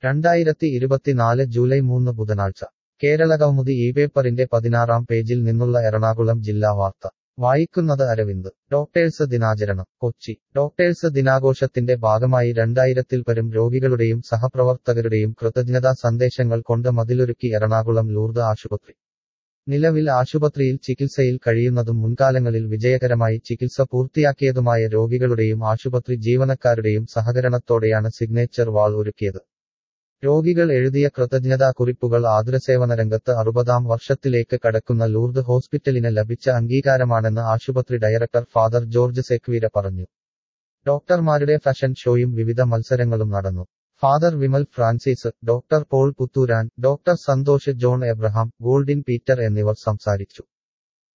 രണ്ടായിരത്തി ഇരുപത്തിനാല് ജൂലൈ മൂന്ന് ബുധനാഴ്ച കേരളകൗമുദി ഈ പേപ്പറിന്റെ പതിനാറാം പേജിൽ നിന്നുള്ള എറണാകുളം ജില്ലാ വാർത്ത വായിക്കുന്നത് അരവിന്ദ് ഡോക്ടേഴ്സ് ദിനാചരണം കൊച്ചി ഡോക്ടേഴ്സ് ദിനാഘോഷത്തിന്റെ ഭാഗമായി രണ്ടായിരത്തിൽ പരം രോഗികളുടെയും സഹപ്രവർത്തകരുടെയും കൃതജ്ഞതാ സന്ദേശങ്ങൾ കൊണ്ട് മതിലൊരുക്കി എറണാകുളം ലൂർദ് ആശുപത്രി നിലവിൽ ആശുപത്രിയിൽ ചികിത്സയിൽ കഴിയുന്നതും മുൻകാലങ്ങളിൽ വിജയകരമായി ചികിത്സ പൂർത്തിയാക്കിയതുമായ രോഗികളുടെയും ആശുപത്രി ജീവനക്കാരുടെയും സഹകരണത്തോടെയാണ് സിഗ്നേച്ചർ വാൾ ഒരുക്കിയത് രോഗികൾ എഴുതിയ കൃതജ്ഞതാ കുറിപ്പുകൾ ആതുരസേവന രംഗത്ത് അറുപതാം വർഷത്തിലേക്ക് കടക്കുന്ന ലൂർദ് ഹോസ്പിറ്റലിന് ലഭിച്ച അംഗീകാരമാണെന്ന് ആശുപത്രി ഡയറക്ടർ ഫാദർ ജോർജ് സെക്വീര പറഞ്ഞു ഡോക്ടർമാരുടെ ഫാഷൻ ഷോയും വിവിധ മത്സരങ്ങളും നടന്നു father Vimal Francis doctor Paul Puthooran doctor Santhosh John Abraham Goldin Peter എന്നിവർ സംസാരിച്ചു